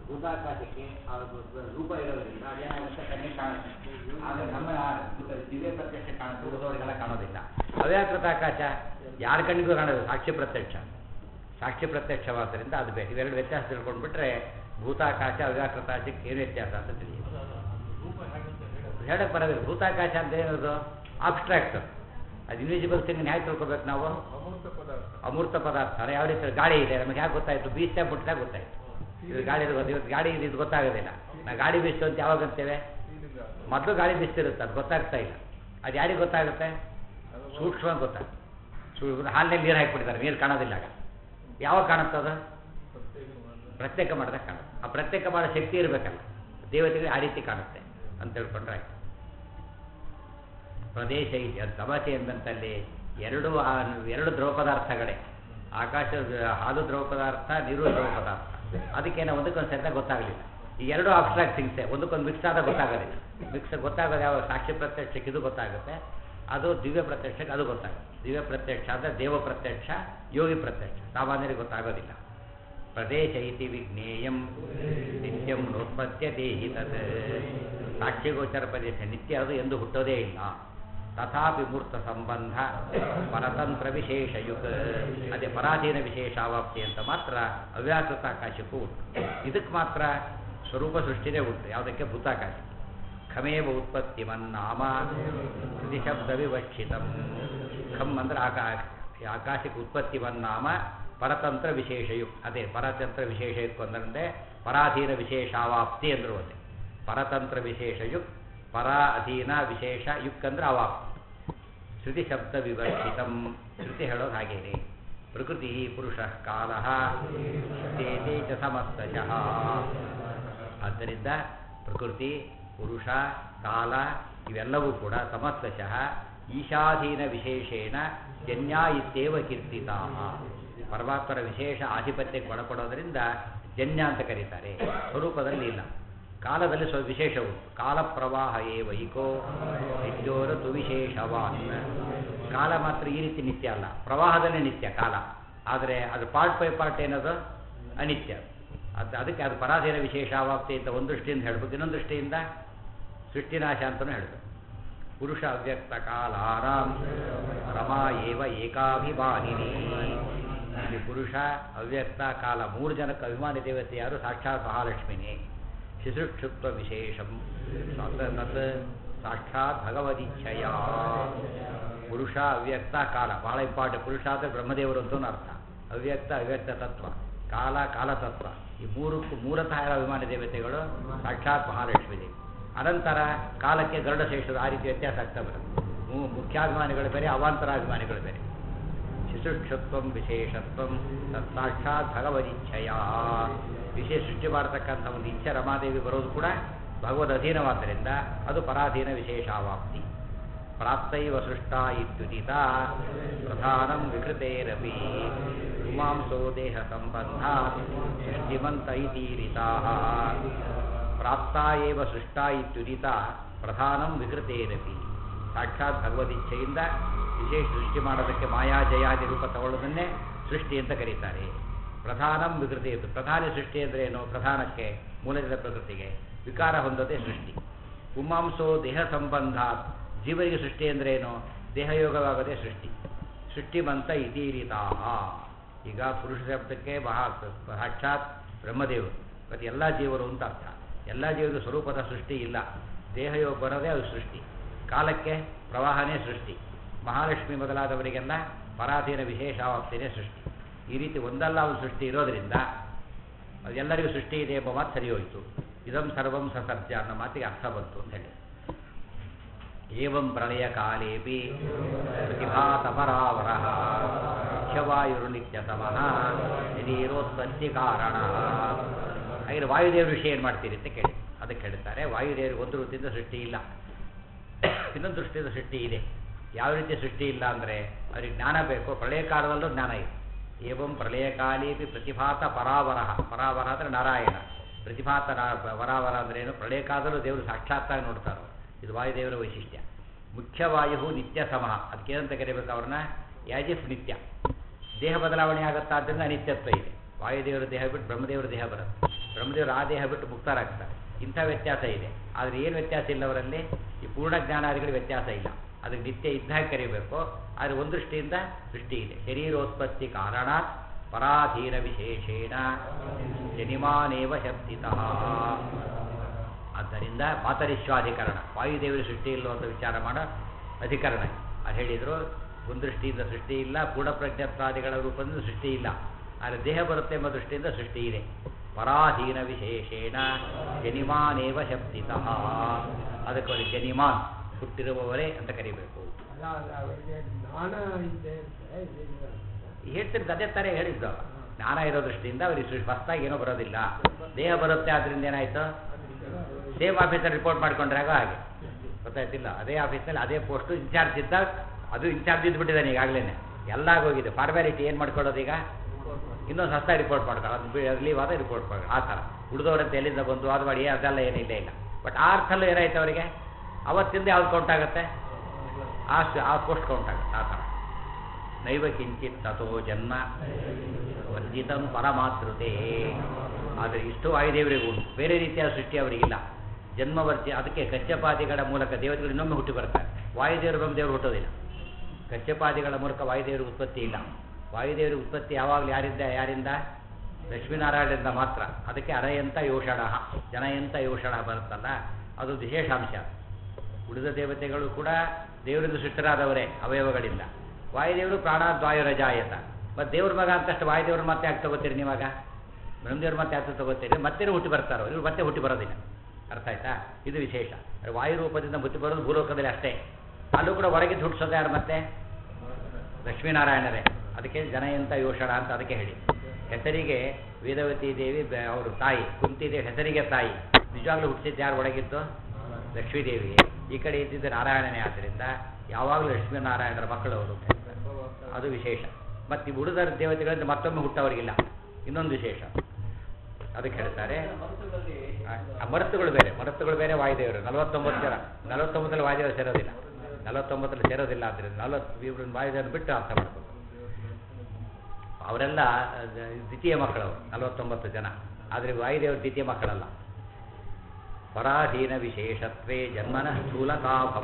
ಭೂತಾಕಾಶಕ್ಕೆ ಆ ರೂಪ ಇರೋದ್ರಿಂದ ಅದೇನಾಗುತ್ತೆ ಕಣ್ಣಿಗೆ ಕಾಣುತ್ತೆ ಆದರೆ ನಮ್ಮ ದಿವ್ಯ ಪ್ರತ್ಯಕ್ಷ ಕಾಣುತ್ತೆ ಉಳಿದವರಿಗೆಲ್ಲ ಕಾಣೋದಿಲ್ಲ ಅವ್ಯಾಕೃತ ಆಕಾಶ ಯಾರ ಕಣ್ಣಿಗೂ ಕಾಣೋದು ಸಾಕ್ಷಿ ಪ್ರತ್ಯಕ್ಷ ಸಾಕ್ಷಿ ಪ್ರತ್ಯಕ್ಷವಾದ್ದರಿಂದ ಅದು ಬೇಕು ಇವೆರಡು ವ್ಯತ್ಯಾಸ ತಿಳ್ಕೊಂಡ್ಬಿಟ್ರೆ ಭೂತಾಕಾಶ ಅವ್ಯಾಕೃತ ಆಕಾಶಕ್ಕೆ ಏನು ವ್ಯತ್ಯಾಸ ಅಂತ ತಿಳಿಯುತ್ತೆ ಹೇಳಕ್ಕೆ ಬರೋದಿಲ್ಲ ಭೂತಾಕಾಶ ಅಂತ ಏನದು ಆಬ್ಸ್ಟ್ರಾಕ್ಟ್ ಅದು ಇನ್ವಿಸಿಬಲ್ ಥಿಂಗ್ ಹೇಗೆ ತಿಳ್ಕೊಬೇಕು ನಾವು ಅಮೂರ್ತ ಪದಾರ್ಥ ಅಮೂರ್ತ ಪದಾರ್ಥ ಅಂದ್ರೆ ಯಾವ ರೀತಿ ಗಾಳಿ ಇದೆ ನಮಗೆ ಹೇಗೆ ಗೊತ್ತಾಯ್ತು ಬೀಸ್ತಾ ಬಿಟ್ಟಾಗ ಗೊತ್ತಾಯ್ತು ಇದು ಗಾಳಿ ಇರೋದು ಇವತ್ತು ಗಾಡಿ ಇದು ಗೊತ್ತಾಗೋದಿಲ್ಲ ನಾ ಗಾಡಿ ಬೀಸ್ತು ಅಂತ ಯಾವಾಗ ಅಂತೇವೆ ಫೀಲಿಂಗ್ ಮೊದಲು ಗಾಳಿ ಬೀಸ್ತಿರುತ್ತೆ ಅದು ಗೊತ್ತಾಗ್ತಾ ಇಲ್ಲ ಅದು ಯಾರಿಗೆ ಗೊತ್ತಾಗುತ್ತೆ ಸೂಕ್ಷ್ಮ ಅಂತ ಗೊತ್ತಾಗುತ್ತೆ ಸೂ ಹಾಲಿನಲ್ಲಿ ನೀರು ಹಾಕಿಬಿಡ್ತಾರೆ ನೀರು ಕಾಣೋದಿಲ್ಲ ಆಗ ಯಾವಾಗ ಕಾಣುತ್ತದ ಪ್ರತ್ಯೇಕ ಮಾಡಿದಾಗ ಕಾಣುತ್ತೆ ಆ ಪ್ರತ್ಯೇಕ ಮಾಡೋ ಶಕ್ತಿ ಇರಬೇಕಲ್ಲ ದೇವತೆಗಳಿಗೆ ಆ ರೀತಿ ಕಾಣುತ್ತೆ ಅಂತ ತಿಳ್ಕೊಂಡ್ರೆ ಆಯ್ತು ಪ್ರದೇಶ ಇದೆ ಅದು ತಮಾಷೆ ಎಂದಂತಲ್ಲಿ ಎರಡು ಆ- ಎರಡು ದ್ರವ ಪದಾರ್ಥಗಳೇ ಆಕಾಶ ಹಾಲು ದ್ರವ ಪದಾರ್ಥ ನೀರು ದ್ರವ ಪದಾರ್ಥ ಅದಕ್ಕೇನೋ ಒಂದಕ್ಕೊಂದು ಸರಿಯಾಗಿ ಗೊತ್ತಾಗಲಿಲ್ಲ ಈ ಎರಡು ಅಬ್ಸ್ಟ್ರಾಕ್ಟ್ ಥಿಂಗ್ಸೇ ಒಂದಕ್ಕೊಂದು ಮಿಕ್ಸ್ ಆದಾಗ ಗೊತ್ತಾಗೋದಿಲ್ಲ ಮಿಕ್ಸ್ ಗೊತ್ತಾಗೋದು ಯಾವ ಸಾಕ್ಷಿ ಪ್ರತ್ಯಕ್ಷಕ್ಕೆ ಇದು ಗೊತ್ತಾಗುತ್ತೆ ಅದು ದಿವ್ಯ ಪ್ರತ್ಯಕ್ಷಕ್ಕೆ ಅದು ಗೊತ್ತಾಗುತ್ತೆ ದಿವ್ಯ ಪ್ರತ್ಯಕ್ಷ ಅಂದರೆ ದೇವ ಪ್ರತ್ಯಕ್ಷ ಯೋಗಿ ಪ್ರತ್ಯಕ್ಷ ಸಾಮಾನ್ಯರಿಗೆ ಗೊತ್ತಾಗೋದಿಲ್ಲ ಪ್ರದೇಶ ಇತಿ ವಿಜ್ಞೇಯಂ ನಿತ್ಯಂ ನೋತ್ಪತ್ಯತೆ ಹಿ ತತ್ ಸಾಕ್ಷ್ಯಗೋಚರ ಪ್ರದೇಶ ನಿತ್ಯ ಅದು ಎಂದು ಹುಟ್ಟೋದೇ ಇಲ್ಲ ತಥಾಪಿ ಮೂರ್ತ ಸಂಬಂಧ ಪರತಂತ್ರ ವಿಶೇಷಯುಕ್ ಅದೇ ಪರಾಧೀನ ವಿಶೇಷಾವಾಪ್ತಿ ಅಂತ ಮಾತ್ರ ಅವ್ಯಾಕೃತ ಆಕಾಶಕ್ಕೂ ಉಂಟು ಇದಕ್ಕೆ ಮಾತ್ರ ಸ್ವರೂಪ ಸೃಷ್ಟಿನೇ ಉಂಟು ಯಾವುದಕ್ಕೆ ಭೂತಾಕಾಶ ಖಮೇವ ಉತ್ಪತ್ತಿ ಮನ್ನಾಮ ಶಬ್ದ ವಿವಕ್ಷಿತಂ ಖಮ್ ಅಂದ್ರೆ ಆಕಾಶ ಈ ಆಕಾಶಕ್ಕೆ ಉತ್ಪತ್ತಿ ಮನ್ನಾಮ ಪರತಂತ್ರ ವಿಶೇಷಯುಕ್ ಅದೇ ಪರತಂತ್ರ ವಿಶೇಷಯುಕ್ ಅಂದ್ರೆ ಪರಾಧೀನ ವಿಶೇಷಾವಾಪ್ತಿ ಅಂದ್ರು ಅದೇ ಪರತಂತ್ರ ವಿಶೇಷಯುಕ್ ಪರ ಅಧೀನ ವಿಶೇಷ ಯುಕ್ ಅಂದ್ರೆ ಅವಾಪ್ತಿ ಶ್ರುತಿ ಶಬ್ದ ವಿವಕ್ಷಿತಂ ಶ್ರುತಿ ಹೇಳೋದು ಹಾಗೇನೆ ಪ್ರಕೃತಿ ಪುರುಷ ಕಾಲ ತೇಜೇ ಚ ಸಮಸ್ತಶಃ ಆದ್ದರಿಂದ ಪ್ರಕೃತಿ ಪುರುಷ ಕಾಲ ಇವೆಲ್ಲವೂ ಕೂಡ ಸಮಸ್ತಶಃ ಈಶಾಧೀನ ವಿಶೇಷೇಣ ಜನ್ಯಾ ಇತ್ಯೇವ ಕೀರ್ತಿತಾ ಪರಮಾತ್ಮರ ವಿಶೇಷ ಆಧಿಪತ್ಯಕ್ಕೆ ಒಳಪಡೋದ್ರಿಂದ ಜನ್ಯ ಅಂತ ಕರೀತಾರೆ ಸ್ವರೂಪದಲ್ಲಿ ಇಲ್ಲ ಕಾಲದಲ್ಲಿ ಸ್ವ ವಿಶೇಷವು ಕಾಲ ಪ್ರವಾಹ ಏವ ಇಕೋ ನಿತ್ಯೋರತು ವಿಶೇಷವಾನ್ ಕಾಲ ಮಾತ್ರ ಈ ರೀತಿ ನಿತ್ಯ ಅಲ್ಲ ಪ್ರವಾಹದಲ್ಲೇ ನಿತ್ಯ ಕಾಲ ಆದರೆ ಅದು ಪಾರ್ಟ್ ಬೈ ಪಾರ್ಟ್ ಏನದು ಅನಿತ್ಯ ಅದು ಅದಕ್ಕೆ ಅದು ಪರಾಧೀನ ವಿಶೇಷಾವಾಪ್ತಿ ಅಂತ ಒಂದು ದೃಷ್ಟಿಯಿಂದ ಹೇಳ್ಬೇಕು ಇನ್ನೊಂದು ದೃಷ್ಟಿಯಿಂದ ಸೃಷ್ಟಿನಾಶ ಅಂತಲೂ ಹೇಳ್ಬೇಕು ಪುರುಷ ಅವ್ಯಕ್ತ ಕಾಲಾರಾಮ್ ರಮಾ ಏವ ಏಕಾಭಿಮಾನಿನಿ ಇಲ್ಲಿ ಪುರುಷ ಅವ್ಯಕ್ತ ಕಾಲ ಮೂರು ಜನಕ್ಕೆ ಅಭಿಮಾನಿ ದೇವತೆ ಯಾರು ಸಾಕ್ಷಾತ್ ಮಹಾಲಕ್ಷ್ಮಿನೇ ಶಿಶುಕ್ಷುತ್ವ ವಿಶೇಷಂ ತತ್ ತತ್ ಸಾಕ್ಷಾತ್ ಭಗವದಿಚ್ಛಯ ಪುರುಷ ಅವ್ಯಕ್ತ ಕಾಲ ಬಹಳ ಇಂಪಾರ್ಟೆಂಟ್ ಪುರುಷ ಅಂದರೆ ಬ್ರಹ್ಮದೇವರು ಅಂತೂ ಅರ್ಥ ಅವ್ಯಕ್ತ ಅವ್ಯಕ್ತ ತತ್ವ ಕಾಲ ಕಾಲತತ್ವ ಈ ಮೂರಕ್ಕೂ ಮೂಲತಃ ಅಭಿಮಾನಿ ದೇವತೆಗಳು ಸಾಕ್ಷಾತ್ ಮಹಾಲಕ್ಷ್ಮಿ ದೇವಿ ಅನಂತರ ಕಾಲಕ್ಕೆ ಗರುಡಶೇಷರು ಆ ರೀತಿ ವ್ಯತ್ಯಾಸ ಆಗ್ತಾ ಬರುತ್ತೆ ಮು- ಮುಖ್ಯಾಭಿಮಾನಿಗಳು ಬೇರೆ ಅವಾಂತರಾಭಿಮಾನಿಗಳು ಬೇರೆ ಶಿಶುಕ್ಷತ್ವಂ ವಿಶೇಷತ್ವಂ ತತ್ ಸಾಕ್ಷಾತ್ ಭಗವದಿಚ್ಛಯ ವಿಶೇಷ ಸೃಷ್ಟಿ ಮಾಡತಕ್ಕಂಥ ಒಂದು ಇಚ್ಛೆ ರಮಾದೇವಿ ಬರೋದು ಕೂಡ ಭಗವದ್ ಅಧೀನವಾದ್ದರಿಂದ ಅದು ಪರಾಧೀನ ವಿಶೇಷಾವಾಪ್ತಿ ಪ್ರಾಪ್ತೈವ ಸೃಷ್ಟ ಇತ್ಯುದಿತ ಪ್ರಧಾನಂ ವಿಕೃತೇರಪಿ ಉಮಾಂಸೋ ದೇಹ ಸಂಬಂಧ ಸೃಷ್ಟಿಮಂತ ಇತೀರಿತಾ ಪ್ರಾಪ್ತ ಏವ ಸೃಷ್ಟ ಇತ್ಯುದಿತ ಪ್ರಧಾನಂ ವಿಕೃತೇರಪಿ ಸಾಕ್ಷಾತ್ ಭಗವದಿಚ್ಛೆಯಿಂದ ವಿಶೇಷ ಸೃಷ್ಟಿ ಮಾಡೋದಕ್ಕೆ ಮಾಯಾಜಯಾದಿ ರೂಪ ತಗೊಳ್ಳೋದನ್ನೇ ಸೃಷ್ಟಿ ಅಂತ ಕರೀತಾರೆ ಪ್ರಧಾನಂ ವಿಕೃತಿ ಇದು ಪ್ರಧಾನ ಸೃಷ್ಟಿ ಅಂದರೆ ಏನು ಪ್ರಧಾನಕ್ಕೆ ಮೂಲದ ಪ್ರಕೃತಿಗೆ ವಿಕಾರ ಹೊಂದದೆ ಸೃಷ್ಟಿ ಉಮಾಂಸೋ ದೇಹ ಸಂಬಂಧ ಜೀವರಿಗೆ ಸೃಷ್ಟಿ ಅಂದ್ರೆ ಏನು ದೇಹಯೋಗವಾಗದೆ ಸೃಷ್ಟಿ ಸೃಷ್ಟಿಮಂತ ಇತೀರಿತಾ ಈಗ ಪುರುಷ ಶಬ್ದಕ್ಕೆ ಮಹಾ ಸಾಕ್ಷಾತ್ ಬ್ರಹ್ಮದೇವರು ಮತ್ತು ಎಲ್ಲ ಜೀವರು ಅಂತ ಅರ್ಥ ಎಲ್ಲ ಜೀವರ ಸ್ವರೂಪದ ಸೃಷ್ಟಿ ಇಲ್ಲ ದೇಹಯೋಗ ಬರೋದೇ ಅದು ಸೃಷ್ಟಿ ಕಾಲಕ್ಕೆ ಪ್ರವಾಹನೇ ಸೃಷ್ಟಿ ಮಹಾಲಕ್ಷ್ಮಿ ಮೊದಲಾದವರಿಗೆಲ್ಲ ಪರಾಧೀನ ವಿಶೇಷಾವಾಪ್ತಿನೇ ಸೃಷ್ಟಿ ಈ ರೀತಿ ಒಂದಲ್ಲ ಒಂದು ಸೃಷ್ಟಿ ಇರೋದರಿಂದ ಅದೆಲ್ಲರಿಗೂ ಸೃಷ್ಟಿ ಇದೆ ಎಂಬ ಮಾತು ಸರಿ ಹೋಯಿತು ಇದಂ ಸರ್ವಂ ಸಸರ್ಜ ಅನ್ನೋ ಮಾತಿಗೆ ಅರ್ಥ ಬಂತು ಅಂತ ಹೇಳಿ ಏವಂ ಪ್ರಳಯ ಕಾಲೇಪಿ ಪ್ರತಿಭಾತಪರಾವರ ಮುಖ್ಯವಾಯುರ್ನಿತ್ಯತಮಃ ಶರೀರೋತ್ಪತ್ತಿ ಕಾರಣ ಹಾಗೆ ವಾಯುದೇವ್ರ ವಿಷಯ ಏನು ಮಾಡ್ತೀರಿ ಅಂತ ಕೇಳಿ ಅದಕ್ಕೆ ಹೇಳ್ತಾರೆ ವಾಯುದೇವರು ಒಂದು ರೀತಿಯಿಂದ ಸೃಷ್ಟಿ ಇಲ್ಲ ಇನ್ನೊಂದು ದೃಷ್ಟಿಯಿಂದ ಸೃಷ್ಟಿ ಇದೆ ಯಾವ ರೀತಿ ಸೃಷ್ಟಿ ಇಲ್ಲ ಅಂದರೆ ಅವ್ರಿಗೆ ಜ್ಞಾನ ಬೇಕು ಪ್ರಳಯ ಕಾಲದಲ್ಲೂ ಜ್ಞಾನ ಇದೆ ಏವಂ ಪ್ರಳಯ ಕಾಲೇಪಿ ಪ್ರತಿಭಾತ ಪರಾವರ ಪರಾವರ ಅಂದರೆ ನಾರಾಯಣ ಪ್ರತಿಭಾತ ನಾ- ವರಾವರ ಅಂದ್ರೆ ಏನು ಪ್ರಳಯ ಕಾಲದಲ್ಲೂ ದೇವರು ಸಾಕ್ಷಾತ್ತಾಗಿ ನೋಡ್ತಾರೋ ಇದು ವಾಯುದೇವರ ವೈಶಿಷ್ಟ್ಯ ಮುಖ್ಯವಾಯು ನಿತ್ಯ ಸಮಃ ಅದಕ್ಕೇನಂತ ಕರಿಬೇಕು ಅವ್ರನ್ನ ಯಾಜಿಫ್ ನಿತ್ಯ ದೇಹ ಬದಲಾವಣೆ ಆಗುತ್ತಾ ಆದ್ದರಿಂದ ಅನಿತ್ಯತ್ವ ಇದೆ ವಾಯುದೇವರ ದೇಹ ಬಿಟ್ಟು ಬ್ರಹ್ಮದೇವರ ದೇಹ ಬರುತ್ತೆ ಬ್ರಹ್ಮದೇವರು ಆ ದೇಹ ಬಿಟ್ಟು ಮುಕ್ತರಾಗ್ತಾರೆ ಇಂಥ ವ್ಯತ್ಯಾಸ ಇದೆ ಆದರೆ ಏನು ವ್ಯತ್ಯಾಸ ಇಲ್ಲ ಅವರಲ್ಲಿ ಈ ಪೂರ್ಣ ಜ್ಞಾನಾದಿಗಳ ವ್ಯತ್ಯಾಸ ಇಲ್ಲ ಅದಕ್ಕೆ ನಿತ್ಯ ಇದ್ದಾಗ ಕರಿಬೇಕು ಆದರೆ ಒಂದು ದೃಷ್ಟಿಯಿಂದ ಸೃಷ್ಟಿ ಇದೆ ಶರೀರೋತ್ಪತ್ತಿ ಕಾರಣ ಪರಾಧೀನ ವಿಶೇಷೇಣ ಜನಿಮಾನೇವ ಶಬ್ದಿತಃ ಆದ್ದರಿಂದ ಮಾತರಿಶ್ವಾಧಿಕರಣ ವಾಯುದೇವರ ಸೃಷ್ಟಿ ಇಲ್ಲೋ ಅಂತ ವಿಚಾರ ಮಾಡೋ ಅಧಿಕರಣ ಅದು ಹೇಳಿದರು ಒಂದು ದೃಷ್ಟಿಯಿಂದ ಸೃಷ್ಟಿ ಇಲ್ಲ ಪೂರ್ಣಪ್ರಜ್ಞತ್ವಾದಿಗಳ ರೂಪದಿಂದ ಸೃಷ್ಟಿ ಇಲ್ಲ ಆದರೆ ದೇಹ ಬರುತ್ತೆ ಎಂಬ ದೃಷ್ಟಿಯಿಂದ ಸೃಷ್ಟಿ ಇದೆ ಪರಾಧೀನ ವಿಶೇಷೇಣ ಜನಿಮಾನೇವ ಶಬ್ದಿತಃ ಅದಕ್ಕೆ ಅವರಿಗೆ ಜನಿಮಾನ್ ಹುಟ್ಟಿರುವವರೇ ಅಂತ ಕರಿಬೇಕು ಅಲ್ಲ ಅಲ್ಲ ಅವರಿಗೆ ಜ್ಞಾನ ಇದೆ ಅಂತ ಇದಿಲ್ಲ ಅಂತ. ಹೇಳ್ತಿರ್ದು ಅದೇ ಥರ ಹೇಳಿದ್ದು ಜ್ಞಾನ ಇರೋ ದೃಷ್ಟಿಯಿಂದ ಅವ್ರಿಗೆ ಫಸ್ಟಾಗಿ ಏನೋ ಬರೋದಿಲ್ಲ ದೇಹ ಬರುತ್ತೆ ಆದ್ರಿಂದ ಏನಾಯ್ತು ಸೇಮ್ ಆಫೀಸಲ್ಲಿ ರಿಪೋರ್ಟ್ ಮಾಡ್ಕೊಂಡ್ರಾಗ ಹಾಗೆ ಗೊತ್ತಾಯ್ತಿಲ್ಲ ಅದೇ ಆಫೀಸಲ್ಲಿ ಅದೇ ಪೋಸ್ಟು ಇನ್ಚಾರ್ಜ್ ಇದ್ದ ಅದು ಇನ್ಚಾರ್ಜ್ ಇದ್ಬಿಟ್ಟಿದ್ದಾನೆ ಈಗಾಗಲೇ ಎಲ್ಲ ಆಗೋಗಿದೆ ಫಾರ್ಮ್ಯಾಲಿಟಿ ಏನು ಮಾಡ್ಕೊಳ್ಳೋದು ಈಗ ಇನ್ನೊಂದು ಹೊಸ ರಿಪೋರ್ಟ್ ಮಾಡ್ಕೊಳ್ಳೋ ಅದು ಲೀವ್ ಆದ ರಿಪೋರ್ಟ್ ಮಾಡ್ಕೊಳ್ಳೋ ಆ ಥರ ಉಳಿದವರಂತೆ ಎಲ್ಲಿಂದ ಬಂದು ಅದು ಮಾಡಿ ಅದೆಲ್ಲ ಏನಿಲ್ಲ ಇಲ್ಲ ಬಟ್ ಆ ಅರ್ಥಲ್ಲೂ ಏನಾಯ್ತು ಅವರಿಗೆ ಅವತ್ತಿಂದ ಯಾವ್ದು ಕೌಂಟ್ ಆಗುತ್ತೆ ಆ ಸ- ಆ ಪೋಸ್ಟ್ ಕೌಂಟ್ ಆಗುತ್ತೆ ಆ ಥರ ನೈವ ಕಿಂಚಿತ್ ತಥೋ ಜನ್ಮ ವರ್ಜಿತಂ ಪರಮಾತೃತೆ ಆದರೆ ಇಷ್ಟು ವಾಯುದೇವರಿಗೂ ಉಂಟು ಬೇರೆ ರೀತಿಯ ಸೃಷ್ಟಿ ಅವರಿಗಿಲ್ಲ ಜನ್ಮವರ್ಜಿ ಅದಕ್ಕೆ ಕಚ್ಚಪಾದಿಗಳ ಮೂಲಕ ದೇವತೆಗಳು ಇನ್ನೊಮ್ಮೆ ಹುಟ್ಟಿ ಬರ್ತಾರೆ ವಾಯುದೇವರು ಬ್ರಹ್ಮದೇವರು ಹುಟ್ಟೋದಿಲ್ಲ ಕಚ್ಚಪಾದಿಗಳ ಮೂಲಕ ವಾಯುದೇವರ ಉತ್ಪತ್ತಿ ಇಲ್ಲ ವಾಯುದೇವರ ಉತ್ಪತ್ತಿ ಯಾವಾಗಲೂ ಯಾರಿಂದ ಯಾರಿಂದ ಲಕ್ಷ್ಮೀನಾರಾಯಣರಿಂದ ಮಾತ್ರ ಅದಕ್ಕೆ ಅರಯಂತ ಯೋಷಣ ಜನಯಂತ ಯೋಷಣ ಬರುತ್ತಲ್ಲ ಅದು ವಿಶೇಷಾಂಶ ಉಳಿದ ದೇವತೆಗಳು ಕೂಡ ದೇವರಿಂದ ಸೃಷ್ಟರಾದವರೇ ಅವಯವಗಳಿಂದ ವಾಯುದೇವರು ಪ್ರಾಣಾದ್ವಾಯುರಜಾಯತ ಮತ್ತು ದೇವ್ರ ಮಗ ಅಂತಷ್ಟು ವಾಯುದೇವ್ರ ಮತ್ತೆ ಯಾಕೆ ತಗೋತೀರಿ ನೀವಾಗ ಬ್ರಹ್ಮದೇವ್ರ ಮತ್ತೆ ಯಾಕೆ ತಗೋತೀರಿ ಮತ್ತೆ ಹುಟ್ಟಿ ಬರ್ತಾರೋ ಇವ್ರು ಮತ್ತೆ ಹುಟ್ಟಿ ಬರೋದಿಲ್ಲ ಅರ್ಥ ಆಯ್ತಾ ಇದು ವಿಶೇಷ ಅಂದ್ರೆ ವಾಯು ರೂಪದಿಂದ ಹುಟ್ಟಿ ಬರೋದು ಭೂಲೋಕದಲ್ಲಿ ಅಷ್ಟೇ ಅಲ್ಲೂ ಕೂಡ ಹೊರಗಿದ್ದು ಹುಟ್ಟಿಸೋದು ಯಾರು ಮತ್ತೆ ಲಕ್ಷ್ಮೀನಾರಾಯಣರೇ ಅದಕ್ಕೆ ಜನಯಂತ ಯೋಷಣ ಅಂತ ಅದಕ್ಕೆ ಹೇಳಿ ಹೆಸರಿಗೆ ವೇದವತಿ ದೇವಿ ಬ- ಅವರು ತಾಯಿ ಕುಂತಿ ದೇವಿ ಹೆಸರಿಗೆ ತಾಯಿ ನಿಜವಾಗ್ಲೂ ಹುಟ್ಟಿಸಿದ್ದು ಯಾರು ಒಳಗಿದ್ದು ಲಕ್ಷ್ಮೀದೇವಿ ಈ ಕಡೆ ಇದ್ದಿದ್ದು ನಾರಾಯಣನೇ ಆದ್ದರಿಂದ ಯಾವಾಗಲೂ ಲಕ್ಷ್ಮೀನಾರಾಯಣರ ಮಕ್ಕಳು ಅವರು ಅಂತ ಹೇಳ್ತಾರೆ. ಅದು ವಿಶೇಷ ಮತ್ತು ಈ ಉಳಿದ ದೇವತೆಗಳಿಂದ ಮತ್ತೊಮ್ಮೆ ಹುಟ್ಟವರಿಗಿಲ್ಲ ಇನ್ನೊಂದು ವಿಶೇಷ ಅದಕ್ಕೆ ಹೇಳ್ತಾರೆ ಆ, ಮರುತ್ತುಗಳು ಬೇರೆ ಮರುತ್ತುಗಳು ಬೇರೆ ವಾಯುದೇವರು ನಲವತ್ತೊಂಬತ್ತು ಜನ ನಲವತ್ತೊಂಬತ್ತರಲ್ಲಿ ವಾಯುದೇವರು ಸೇರೋದಿಲ್ಲ ನಲವತ್ತೊಂಬತ್ತರಲ್ಲಿ ಸೇರೋದಿಲ್ಲ ಆದ್ದರಿಂದ ನಲವತ್ತು ಇವ್ರನ್ನ ವಾಯುದೇವರು ಬಿಟ್ಟು ಅರ್ಥ ಮಾಡ್ಬೇಕು ಅವರೆಲ್ಲ ಆ, ದ್ವಿತೀಯ ಮಕ್ಕಳವರು ನಲವತ್ತೊಂಬತ್ತು ಜನ ಆದರೆ ವಾಯುದೇವರು ದ್ವಿತೀಯ ಮಕ್ಕಳಲ್ಲ ಪರಾಧೀನ ವಿಶೇಷತ್ವೇ ಜನ್ಮನಃ ಸ್ಥೂಲತಾಭವ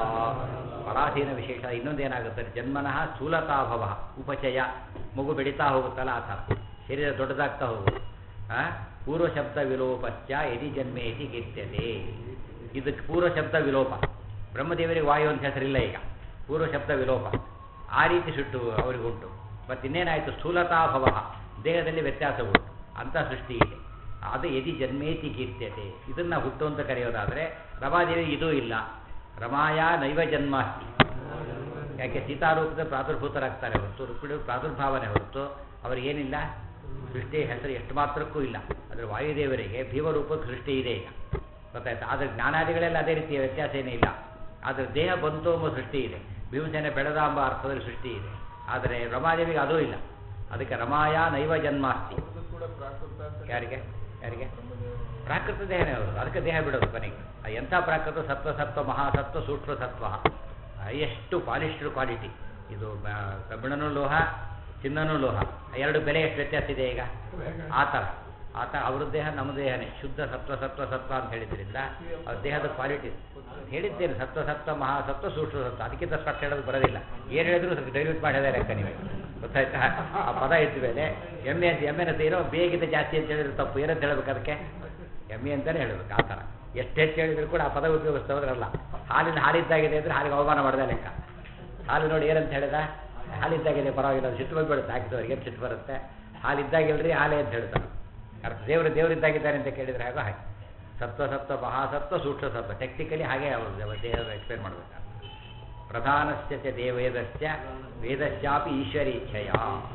ಪರಾಧೀನ ವಿಶೇಷ ಇನ್ನೊಂದೇನಾಗುತ್ತೆ ಜನ್ಮನಃ ಸ್ಥೂಲತಾಭವ ಉಪಚಯ ಮಗು ಬೆಳೀತಾ ಹೋಗುತ್ತಲ್ಲ ಆ ಥರ ಶರೀರ ದೊಡ್ಡದಾಗ್ತಾ ಹೋಗುದು ಆ? ಪೂರ್ವ ಶಬ್ದ ವಿಲೋಪಶ್ಚ ಯದಿ ಜನ್ಮೇತಿ ಕೀರ್ತ್ಯತೆ ಇದಕ್ಕೆ ಪೂರ್ವ ಶಬ್ದ ವಿಲೋಪ ಬ್ರಹ್ಮದೇವರಿಗೆ ವಾಯು ಅಂತ ಹೆಸರಿಲ್ಲ ಈಗ ಪೂರ್ವ ಶಬ್ದ ವಿಲೋಪ ಆ ರೀತಿ ಸುಟ್ಟು ಅವರಿಗುಂಟು ಮತ್ತು ಇನ್ನೇನಾಯಿತು ಸ್ಥೂಲತಾಭವ ದೇಹದಲ್ಲಿ ವ್ಯತ್ಯಾಸ ಉಂಟು ಅಂತ ಸೃಷ್ಟಿ ಇದೆ ಅದು ಯದಿ ಜನ್ಮೇತಿ ಕೀರ್ತ್ಯತೆ ಇದನ್ನ ಹುಟ್ಟು ಅಂತ ಕರೆಯೋದಾದರೆ ರಮಾದೇವಿ ಇದೂ ಇಲ್ಲ ರಮಾಯ ನೈವ ಜನ್ಮಾಸ್ತಿ ಯಾಕೆ ಸೀತಾರೂಪದ ಪ್ರಾದುರ್ಭೂತರಾಗ್ತಾರೆ ಹೊರತು ರುಕ್ಮಿಣಿ ಪ್ರಾದುರ್ಭಾವನೆ ಹೊರತು ಅವರಿಗೇನಿಲ್ಲ ಸೃಷ್ಟಿ ಹೆಸರು ಎಷ್ಟು ಮಾತ್ರಕ್ಕೂ ಇಲ್ಲ ಆದರೆ ವಾಯುದೇವರಿಗೆ ಭೀಮರೂಪಕ್ಕೆ ಸೃಷ್ಟಿ ಇದೆ ಈಗ ಗೊತ್ತಾಯ್ತು ಆದರೆ ಜ್ಞಾನಾದಿಗಳೆಲ್ಲ ಅದೇ ರೀತಿಯ ವ್ಯತ್ಯಾಸ ಏನೇ ಇಲ್ಲ ಆದರೆ ದೇಹ ಬಂತು ಎಂಬ ಸೃಷ್ಟಿ ಇದೆ ಭೀಮಸೇನೆ ಬೆಳೆದ ಎಂಬ ಅರ್ಥದಲ್ಲಿ ಸೃಷ್ಟಿ ಇದೆ ಆದರೆ ರಮಾದೇವಿಗೆ ಅದೂ ಇಲ್ಲ ಅದಕ್ಕೆ ರಮಾಯ ನೈವ ಜನ್ಮಾಸ್ತಿ ಅದು ಕೂಡ ಪ್ರಾಕೃತ ಅಂತ ಯಾರಿಗೆ ಯಾರಿಗೆ ಬ್ರಹ್ಮದೇವರು. ಪ್ರಾಕೃತ ದೇಹನೇ ಅವರು ಅದಕ್ಕೆ ದೇಹ ಬಿಡೋದು ಕೊನೆಗೆ ಆ ಎಂಥ ಪ್ರಾಕೃತ ಸತ್ವ ಸತ್ವ ಮಹಾಸತ್ವ ಸೂಕ್ಷ್ಮ ಸತ್ವ ಎಷ್ಟು ಪಾಲಿಶ್ಡ್ ಕ್ವಾಲಿಟಿ ಇದು ಆ, ಕಬ್ಬಿಣನೂ ಲೋಹ ಚಿನ್ನನೂ ಲೋಹ ಆ ಎರಡು ಬೆಲೆ ಎಷ್ಟು ವ್ಯತ್ಯಾಸ ಇದೆ ಈಗ ಆ ಥರ ಆ ಥರ ಅವ್ರ ದೇಹ ನಮ್ಮ ದೇಹನೇ ಶುದ್ಧ ಸತ್ವ ಸತ್ವ ಸತ್ವ ಅಂತ ಹೇಳಿದ್ರಿಂದ ಅವ್ರ ದೇಹದ ಕ್ವಾಲಿಟಿ ಹೇಳಿದ್ದೇನೆ ಸತ್ವ ಸತ್ವ ಮಹಾಸತ್ವ ಸೂಕ್ಷ್ಮ ಸತ್ವ ಅದಕ್ಕಿಂತ ಸ್ಪಷ್ಟ ಹೇಳೋದು ಬರೋದಿಲ್ಲ ಏನು ಹೇಳಿದ್ರು ಡೈಲ್ಯೂಟ್ ಮಾಡಿದೆ ಲೆಕ್ಕ ನೀವು ಗೊತ್ತಾಯ್ತಾ ಆ ಪದ ಇದ್ದ ಮೇಲೆ ಎಮ್ಮೆ ಅಂತ ಎಮ್ಮೆನ ಏನೋ ಬೇಗಿಂತ ಜಾಸ್ತಿ ಅಂತ ಹೇಳಿದ್ರೆ ತಪ್ಪು ಏನಂತ ಹೇಳ್ಬೇಕು ಅದಕ್ಕೆ ಎಮ್ಮೆ ಅಂತಲೇ ಹೇಳಬೇಕು ಆ ಥರ ಎಷ್ಟು ಹೆಚ್ಚು ಹೇಳಿದ್ರು ಕೂಡ ಆ ಪದ ಉಪಯೋಗಿಸ್ತವ್ರಲ್ಲ ಹಾಲಿನ ಹಾಲಿದ್ದಾಗಿದೆ ಅಂದರೆ ಹಾಲಿಗೆ ಅವಮಾನ ಮಾಡಿದೆ ಲೆಕ್ಕ ಹಾಲು ನೋಡಿ ಏನಂತ ಹೇಳಿದ ಹಾಲಿದ್ದಾಗಿದೆ ಪರವಾಗಿಲ್ಲ ಅದು ಸಿಟ್ಟು ಬಂದ್ಬಿಡುತ್ತೆ ಹಾಕಿದವ್ರಿಗೆ ಏನು ಸಿಟ್ಟು ಬರುತ್ತೆ ಹಾಲಿದ್ದಾಗಿಲ್ರಿ ಹಾಲೇ ಅಂತ ಹೇಳ್ತಾರೆ ಅರ್ಥ ದೇವರು ದೇವರಿದ್ದಾಗಿದ್ದಾರೆ ಅಂತ ಕೇಳಿದರೆ ಹಾಗೋ ಹಾಗೆ ಸತ್ವ ಸತ್ವ ಮಹಾಸತ್ವ ಸೂಕ್ಷ್ಮ ಸತ್ವ ಟೆಕ್ನಿಕಲಿ ಹಾಗೆ ಅವರು ದೇಹ ಎಕ್ಸ್ಪ್ಲೇನ್ ಮಾಡಬೇಕು ಪ್ರಧಾನಸ್ಯ ಚ ದೇವೇದಶ್ಚ ವೇದಶ್ಚಾಪಿ ಈಶ್ವರಿ ಇಚ್ಛೆಯ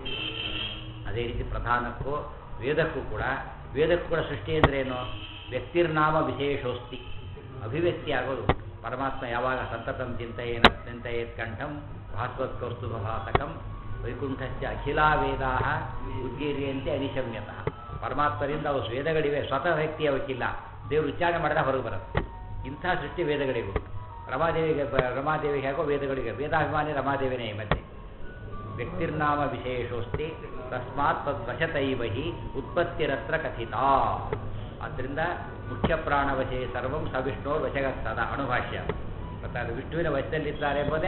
ಅದೇ ರೀತಿ ಪ್ರಧಾನಕ್ಕೂ ವೇದಕ್ಕೂ ಕೂಡ ವೇದಕ್ಕೂ ಕೂಡ ಸೃಷ್ಟಿ ಅಂದ್ರೆ ಏನು ವ್ಯಕ್ತಿರ್ನಾಮ ವಿಶೇಷೋಸ್ತಿ ಅಭಿವ್ಯಕ್ತಿ ಆಗೋದು ಪರಮಾತ್ಮ ಯಾವಾಗ ಸಂತತಂ ಚಿಂತೆಯೇನ ಚಿಂತೆಯೇತ್ ಕಂಠಂ ಭಾಸ್ವತ್ ಕೌಸ್ತುಭ ಭಾಸಕಂ ವೈಕುಂಠಸ್ಯ ಅಖಿಲಾ ವೇದಾ ಉದ್ಗೀರ್ಯಂತೆ ಅನಿಶಮ್ಯತಃ ಪರಮಾತ್ಮರಿಂದ ಅವು ವೇದಗಳಿವೆ ಸ್ವತಃ ವ್ಯಕ್ತಿ ಅವಕ್ಕಿಲ್ಲ ದೇವರು ವಿಚಾರಣೆ ಮಾಡಿದಾಗ ಹೊರಗೆ ಬರುತ್ತೆ ಇಂಥ ಸೃಷ್ಟಿ ವೇದಗಳಿಗೂ ರಮಾದೇವಿಗೆ ಬ- ರಮಾದೇವಿಗೆ ಹೇಗೋ ವೇದಗಳಿಗೆ ವೇದಾಭಿಮಾನಿ ರಮಾದೇವಿನೇ ಈ ಮಧ್ಯೆ ವ್ಯಕ್ತಿರ್ನಾಮ ವಿಶೇಷೋಸ್ತಿ ತಸ್ಮಾತ್ ತದ್ವಶತೈವ ಹಿ ಉತ್ಪತ್ತಿರತ್ರ ಕಥಿತ ಆದ್ದರಿಂದ ಮುಖ್ಯ ಪ್ರಾಣವಶೇ ಸರ್ವಂ ಸವಿಷ್ಣೋರ್ ವಶಗಸ್ತದ ಅಣುಭಾಷ್ಯ ಮತ್ತು ಅದು ವಿಷ್ಣುವಿನ ವಶದಲ್ಲಿದ್ದಾರೆ ಎಂಬುದೇ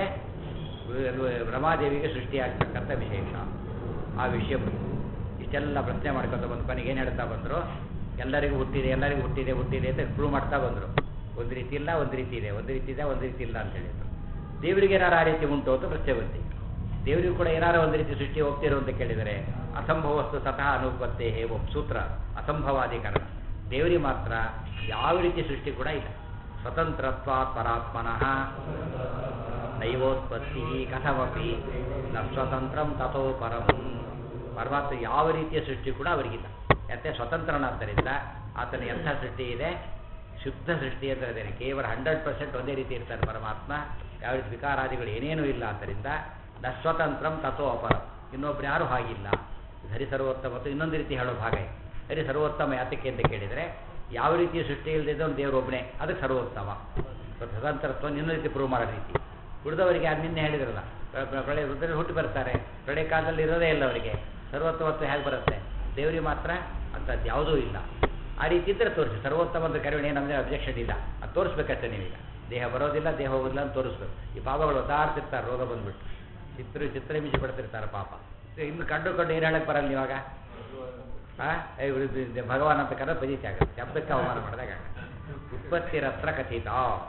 ರಮಾದೇವಿಗೆ ಸೃಷ್ಟಿಯಾಗ್ತಕ್ಕಂಥ ವಿಶೇಷ ಆ ವಿಷಯ ಬಂತು ಇಷ್ಟೆಲ್ಲ ಪ್ರಶ್ನೆ ಮಾಡ್ಕೊತ ಬಂದು ಕೊನೆಗೆ ಏನು ಹೇಳ್ತಾ ಬಂದರು ಎಲ್ಲರಿಗೂ ಹುಟ್ಟಿದೆ ಎಲ್ಲರಿಗೂ ಹುಟ್ಟಿದೆ ಹುಟ್ಟಿದೆ ಅಂತ ಪ್ರೂವ್ ಮಾಡ್ತಾ ಬಂದರು ಒಂದು ರೀತಿ ಇಲ್ಲ ಒಂದು ರೀತಿ ಇದೆ ಒಂದು ರೀತಿ ಇದೆ ಒಂದು ರೀತಿ ಇಲ್ಲ ಅಂತ ಹೇಳಿದ್ರು ದೇವರಿಗೆ ಏನಾರು ಆ ರೀತಿ ಉಂಟು ಅಂತ ಪ್ರಶ್ನೆ ಬಂತು ದೇವರಿಗೂ ಕೂಡ ಏನಾರು ಒಂದು ರೀತಿ ಸೃಷ್ಟಿ ಹೋಗ್ತಿರೋ ಅಂತ ಕೇಳಿದರೆ ಅಸಂಭವಸ್ತು ತಥಾ ಅನುಪತ್ತೇ ಒಬ್ಬ ಸೂತ್ರ ಅಸಂಭವಾಧಿಕರಣ ದೇವರಿಗೆ ಮಾತ್ರ ಯಾವ ರೀತಿ ಸೃಷ್ಟಿ ಕೂಡ ಇಲ್ಲ ಸ್ವತಂತ್ರತ್ವ ಪರಾತ್ಮನಃ ನೈವೋತ್ಪತ್ತಿ ಕಥಮಪಿ ನ ಸ್ವತಂತ್ರಂ ತಥೋ ಪರಂ ಪರಮಾತ್ಮ ಯಾವ ರೀತಿಯ ಸೃಷ್ಟಿ ಕೂಡ ಅವರಿಗಿಲ್ಲ ಯಾಕೆ ಸ್ವತಂತ್ರನಾದ್ದರಿಂದ ಆತನ ಎಂಥ ಸೃಷ್ಟಿ ಇದೆ ಶುದ್ಧ ಸೃಷ್ಟಿ ಅಂತ ಇದ್ದೇನೆ ಕೇವಲ ಹಂಡ್ರೆಡ್ ಪರ್ಸೆಂಟ್ ಒಂದೇ ರೀತಿ ಇರ್ತಾನೆ ಪರಮಾತ್ಮ ಯಾವ ರೀತಿ ವಿಕಾರಾದಿಗಳು ಏನೇನೂ ಇಲ್ಲ ಆದ್ದರಿಂದ ನ ಸ್ವತಂತ್ರಂ ತಥೋ ಅಪರಂ ಇನ್ನೊಬ್ರು ಯಾರೂ ಹಾಗಿಲ್ಲ ಹರಿ ಸರ್ವೋತ್ತಮ ಮತ್ತು ಇನ್ನೊಂದು ರೀತಿ ಹೇಳೋ ಭಾಗ ಇದೆ ಹರಿ ಸರ್ವೋತ್ತಮ ಯಾತಕ್ಕೆ ಅಂತ ಕೇಳಿದರೆ ಯಾವ ರೀತಿಯ ಸೃಷ್ಟಿ ಇಲ್ಲದಿದ್ದ ಒಂದು ದೇವರೊಬ್ಬನೇ ಅದಕ್ಕೆ ಸರ್ವೋತ್ತಮ ಸ್ವತಂತ್ರತ್ವ ಇನ್ನೊಂದು ರೀತಿ ಪ್ರೂವ್ ಮಾಡೋ ರೀತಿ ಉಳಿದವರಿಗೆ ಅದು ನಿನ್ನೆ ಹೇಳಿದ್ರಲ್ಲ ಪ್ರ- ಪ್ರ- ಪ್ರಳಯ ವೃದ್ಧರು ಹುಟ್ಟು ಬರ್ತಾರೆ ಪ್ರಳಯ ಕಾಲದಲ್ಲಿ ಇರೋದೇ ಇಲ್ಲ ಅವರಿಗೆ ಸರ್ವೋತ್ತಮತ್ವ ಹೇಗೆ ಬರುತ್ತೆ ದೇವರಿಗೆ ಮಾತ್ರ ಅಂಥದ್ದು ಯಾವುದೂ ಇಲ್ಲ ಆ ರೀತಿ ಇದ್ದರೆ ತೋರಿಸಿ ಸರ್ವೋತ್ತಮದ ಕರುಣೆ ನಮಗೆ ಅಬ್ಜೆಕ್ಷನ್ ಇಲ್ಲ ಅದು ತೋರಿಸ್ಬೇಕಷ್ಟೇ ನೀವೀಗ ದೇಹ ಬರೋದಿಲ್ಲ ದೇಹ ಹೋಗೋದಿಲ್ಲ ಅಂತ ತೋರಿಸ್ಬೇಕು ಈ ಪಾಪಗಳು ಒದ್ದಾಡ್ತಿರ್ತಾರೆ ರೋಗ ಬಂದ್ಬಿಟ್ಟು ಚಿತ್ರ ಚಿತ್ರಹಿಂಸೆ ಪಡ್ತಿರ್ತಾರೆ ಪಾಪ ಇನ್ನು ಕಂಡು ಕಂಡು ಏನು ಹೇಳಕ್ಕೆ ಬರಲ್ಲ ಇವಾಗ ಆ ಏ ಇದು- ಇದು ಭಗವಾನ್ ಅಂತ ಕರೆದ ಬದೀತಿ ಆಗುತ್ತೆ ಶಬ್ದಕ್ಕೆ ಅವಮಾನ ಮಾಡಿದಾಗ ಉತ್ಪತ್ತಿರತ್ರ ಕಥಿತ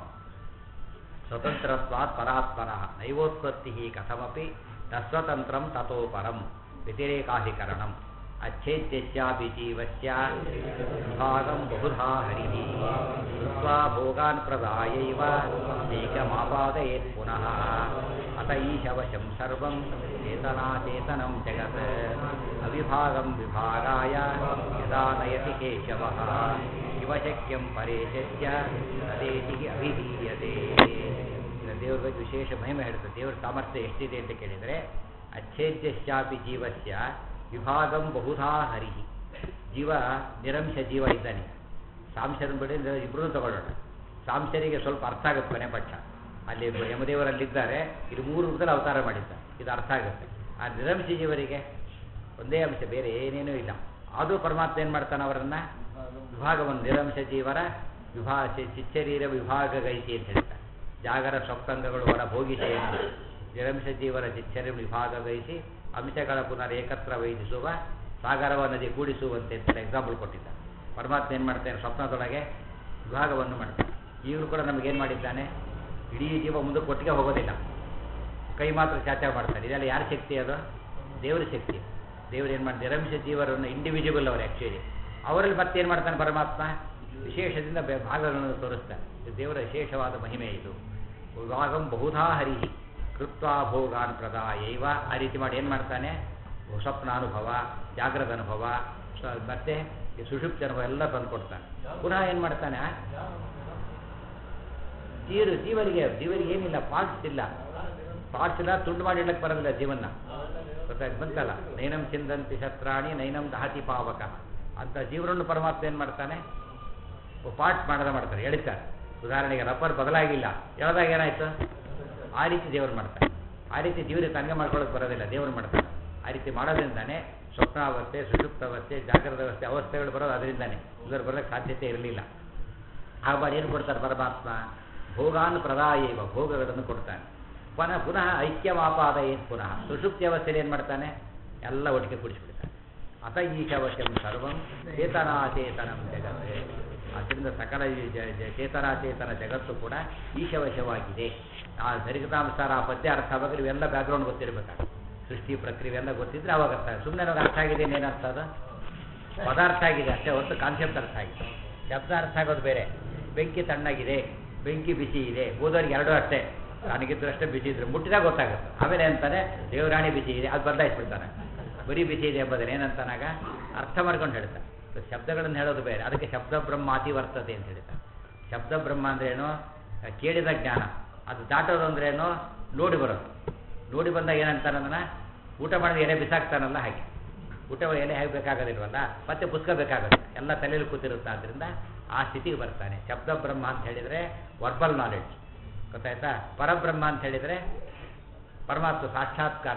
ಸ್ವತಂತ್ರತ್ವಾತ್ ಪರಾತ್ಮನಃ ನೈವೋತ್ಪತ್ತಿ ಕಥಮಪಿ ತಸ್ವತಂತ್ರಂ ತಥೋ ಪರಂ ವ್ಯತಿರೇಕಾಧಿಕರಣಂ ಅಚ್ಛೇದ್ಯಸ್ಯಾಪಿ ಜೀವಸ್ಯ ವಿಭಾಗಂ ಬಹುಧಾ ಹರಿಃ ಕೃತ್ವಾ ಭೋಗಾನ್ ಪ್ರದಾಯೈವ ಏಕಮಾಪಾದಯೇತ್ ಪುನಃ ಅತ ಈಶವಶಂ ಸರ್ವಂ ಚೇತನಾಚೇತನಂ ಜಗತ್ ಅವಿಭಾಗಂ ವಿಭಾಗಾಯ ಯದಾ ನಯತಿ ಕೇಶವಃ ಶಿವಶಕ್ಯಂ ಪರೇಶಸ್ಯ ತದೇತಿಗೆ ಅಭಿಧೀಯತೆ ಇದು ದೇವ್ರ ಬಗ್ಗೆ ವಿಶೇಷ ಮಹಿಮೆ ಹೇಳುತ್ತೆ ದೇವರ ಸಾಮರ್ಥ್ಯ ಎಷ್ಟಿದೆ ಅಂತ ಕೇಳಿದರೆ ಅಚ್ಛೇದ್ಯಶ್ಚಾಪಿ ಜೀವಸ್ಯ ವಿಭಾಗಂ ಬಹುಧಾ ಹರಿ ಜೀವ ನಿರಂಶ ಜೀವ ಇದ್ದಾನೆ ಸಾಂಶರನ್ ಬಿಡಿ ಇಬ್ಬರೂ ತಗೊಳ್ಳೋಣ ಸಾಂಶರಿಗೆ ಸ್ವಲ್ಪ ಅರ್ಥ ಆಗುತ್ತೆ ಕೊನೆ ಪಕ್ಷ ಅಲ್ಲಿ ಯಮದೇವರಲ್ಲಿದ್ದಾರೆ ಇದು ಮೂರು ರೂಪದಲ್ಲಿ ಅವತಾರ ಮಾಡಿದ್ದಾರೆ ಇದು ಅರ್ಥ ಆಗುತ್ತೆ ಆ ನಿರಂಶ ಜೀವರಿಗೆ ಒಂದೇ ಅಂಶ ಬೇರೆ ಏನೇನೂ ಇಲ್ಲ ಆದರೂ ಪರಮಾತ್ಮ ಏನು ಮಾಡ್ತಾನೆ ಅವರನ್ನು ವಿಭಾಗವನ್ನು ನಿರಂಶ ಜೀವರ ವಿಭಾ ಚಿ- ಚಿಚ್ಚರೀರ ವಿಭಾಗ ಗೈತಿ ಅಂತ ಹೇಳ್ತಾರೆ ಜಾಗರ ಸ್ವಪ್ನಂಗಗಳು ಹೊರ ಭೋಗಿಸೆಯನ್ನು ನಿರಂಶ ಜೀವರ ಚಿಚ್ಚರಿ ವಿಭಾಗ ಗೈಸಿ ಅಂಶಗಳ ಪುನರ್ ಏಕತ್ರ ವೈದಿಸುವ ಸಾಗರವ ನದಿ ಕೂಡಿಸುವಂತೆ ಅಂತ ಎಕ್ಸಾಂಪಲ್ ಕೊಟ್ಟಿದ್ದಾರೆ ಪರಮಾತ್ಮ ಏನು ಮಾಡ್ತಾನೆ ಸ್ವಪ್ನದೊಳಗೆ ವಿಭಾಗವನ್ನು ಮಾಡ್ತಾನೆ ಈಗಲೂ ಕೂಡ ನಮಗೇನು ಮಾಡಿದ್ದಾನೆ ಇಡೀ ಜೀವ ಮುಂದಕ್ಕೆ ಒಟ್ಟಿಗೆ ಹೋಗೋದಿಲ್ಲ ಕೈ ಮಾತ್ರ ಚಾಚಾ ಮಾಡ್ತಾರೆ ಇದೆಲ್ಲ ಯಾರ ಶಕ್ತಿ ಅದು ದೇವರ ಶಕ್ತಿ ದೇವರು ಏನು ಮಾಡಿ ನಿರಂಶ ಜೀವರನ್ನು ಇಂಡಿವಿಜುವಲ್ ಅವರು ಆ್ಯಕ್ಚುಲಿ ಅವರಲ್ಲಿ ಮತ್ತೇನು ಮಾಡ್ತಾನೆ ಪರಮಾತ್ಮ ವಿಶೇಷದಿಂದ ಬೆ- ಭಾಗಗಳನ್ನು ತೋರಿಸ್ತಾನೆ ಇದು ದೇವರ ವಿಶೇಷವಾದ ಮಹಿಮೆ ಇದು ವಿಭಾಗಂ ಬಹುಧಾ ಹರಿ ಕೃತ್ವಾ ಭೋಗಾನ್ ಪ್ರದಾಯೈವ ಆ ರೀತಿ ಮಾಡಿ ಏನು ಮಾಡ್ತಾನೆ ಸ್ವಪ್ನಾನುಭವ ಜಾಗ್ರದ ಅನುಭವ ಸ- ಮತ್ತೆ ಈ ಸುಷುಪ್ತಿ ಅನುಭವ ಎಲ್ಲ ತಂದು ಕೊಡ್ತಾನೆ ಪುನಃ ಏನು ಮಾಡ್ತಾನೆ ಜೀರು ಜೀವರಿಗೆ ಜೀವರಿಗೆ ಏನಿಲ್ಲ ಪಾರ್ಟ್ಸ್ ಇಲ್ಲ ಪಾರ್ಟ್ಸ್ ಇಲ್ಲ ತುಂಡು ಮಾಡಿ ಇಡಕ್ಕೆ ಬರೋದಿಲ್ಲ ಜೀವನ ಗೊತ್ತಾಯ್ತು ಬಂತಲ್ಲ ನೈನಂ ಚಿಂದಂತಿ ಶಸ್ತ್ರಾಣಿ ನೈನಂ ದಹತಿ ಪಾವಕ ಅಂತ ಜೀವನನ್ನು ಪರಮಾತ್ಮ ಏನು ಮಾಡ್ತಾನೆ ಪಾರ್ಟ್ ಮಾಡದ ಮಾಡ್ತಾರೆ ಎಳಿತಾರೆ ಉದಾಹರಣೆಗೆ ರಬ್ಬರ್ ಬದಲಾಗಿಲ್ಲ ಎಳೆದಾಗ ಏನಾಯ್ತು ಆ ರೀತಿ ದೇವರು ಮಾಡ್ತಾರೆ ಆ ರೀತಿ ಜೀವರಿಗೆ ತನಗೆ ಮಾಡ್ಕೊಳ್ಳೋಕೆ ಬರೋದಿಲ್ಲ ದೇವರು ಮಾಡ್ತಾರೆ ಆ ರೀತಿ ಮಾಡೋದ್ರಿಂದಾನೆ ಸ್ವಪ್ನಾವಸ್ಥೆ ಸುಷುಪ್ತಾವಸ್ಥೆ ಜಾಗ್ರದ ಅವಸ್ಥೆ ಅವಸ್ಥೆಗಳು ಬರೋದು ಅದರಿಂದಾನೆ ಇಲ್ಲರು ಬರೋಕ್ಕೆ ಸಾಧ್ಯತೆ ಇರಲಿಲ್ಲ ಆ ಮಾಡಿ ಏನು ಕೊಡ್ತಾರೆ ಪರಮಾತ್ಮ ಭೋಗಾನ್ ಪ್ರದಾಯೈವ ಭೋಗಗಳನ್ನು ಕೊಡ್ತಾನೆ ಪುನಃ ಪುನಃ ಐಕ್ಯಮಾಪಾದ ಏನು ಪುನಃ ಸುಷುಪ್ತಿ ಅವಸ್ಥೆಯಲ್ಲಿ ಏನು ಮಾಡ್ತಾನೆ ಎಲ್ಲ ಒಟ್ಟಿಗೆ ಕೂಡಿಸ್ಬಿಡ್ತಾನೆ ಅತ ಈಶವಶಂ ಸರ್ವಂ ಚೇತನಾಚೇತನಂ ಜಗತ್ತೇ ಆದ್ದರಿಂದ ಸಕಲ ಈ ಜ- ಜ- ಚೇತನಾಚೇತನ ಜಗತ್ತು ಕೂಡ ಈಶವಶವಾಗಿದೆ ಆ ಸರಿಗತಾನುಸಾರ ಆ ಪದ್ಯ ಅರ್ಥ ಆವಾಗ ಇವೆಲ್ಲ ಬ್ಯಾಕ್ಗ್ರೌಂಡ್ ಗೊತ್ತಿರಬೇಕಾಗುತ್ತೆ ಸೃಷ್ಟಿ ಪ್ರಕ್ರಿಯೆ ಎಲ್ಲ ಗೊತ್ತಿದ್ರೆ ಅವಾಗ ಅರ್ಥ ಆಗುತ್ತೆ. ಸುಮ್ಮನೆ ನಮ್ಗೆ ಅರ್ಥ ಆಗಿದೆ ಏನರ್ಥ ಅದು ಪದಾರ್ಥ ಆಗಿದೆ ಅಷ್ಟೇ ಹೊರತು ಕಾನ್ಸೆಪ್ಟ್ ಅರ್ಥ ಆಗಿದೆ ಶಬ್ದ ಅರ್ಥ ಆಗೋದು ಬೇರೆ ಬೆಂಕಿ ತಣ್ಣಗಿದೆ ಬೆಂಕಿ ಬಿಸಿ ಇದೆ ಓದೋರಿಗೆ ಎರಡೂ ಅಷ್ಟೇ ನನಗಿದ್ರು ಅಷ್ಟೇ ಬಿಸಿ ಇದ್ರು ಮುಟ್ಟಿದಾಗ ಗೊತ್ತಾಗುತ್ತೆ ಆಮೇಲೆ ಅಂತಾನೆ ದೇವರಾಣಿ ಬಿಸಿ ಇದೆ ಅದು ಬದಲಾಯಿಸ್ಬಿಡ್ತಾನೆ ಬರೀ ಬಿಸಿ ಇದೆ ಎಂಬುದನ್ನು ಏನಂತಾನಾಗ ಅರ್ಥ ಮಾಡ್ಕೊಂಡು ಹೇಳ್ತಾನೆ ಸೊ ಶಬ್ದಗಳನ್ನು ಹೇಳೋದು ಬೇರೆ ಅದಕ್ಕೆ ಶಬ್ದ ಬ್ರಹ್ಮ ಅತಿ ವರ್ತತೆ ಅಂತ ಹೇಳ್ತಾರೆ ಶಬ್ದ ಬ್ರಹ್ಮ ಅಂದ್ರೇನು ಕೇಳಿದ ಜ್ಞಾನ ಅದು ದಾಟೋದು ಅಂದ್ರೇನು ನೋಡಿ ಬರೋದು ನೋಡಿ ಬಂದಾಗ ಏನಂತಾನೆ ಅದನ್ನ ಊಟ ಮಾಡಿದ ಎಲೆ ಬಿಸಾಕ್ತಾನಲ್ಲ ಹಾಗೆ ಊಟ ಎಲೆ ಹೇಗೆ ಬೇಕಾಗೋದಿಲ್ವಲ್ಲ ಮತ್ತೆ ಪುಸ್ತಕ ಬೇಕಾಗುತ್ತೆ ಎಲ್ಲ ತಲೆಯಲ್ಲಿ ಕೂತಿರುತ್ತೆ ಆದ್ದರಿಂದ ಆ ಸ್ಥಿತಿಗೆ ಬರ್ತಾನೆ ಶಬ್ದ ಬ್ರಹ್ಮ ಅಂತ ಹೇಳಿದರೆ ವರ್ಬಲ್ ನಾಲೆಡ್ಜ್ ಗೊತ್ತಾಯ್ತಾ ಪರಬ್ರಹ್ಮ ಅಂತ ಹೇಳಿದರೆ ಪರಮಾತ್ಮ ಸಾಕ್ಷಾತ್ಕಾರ ಮಾಡು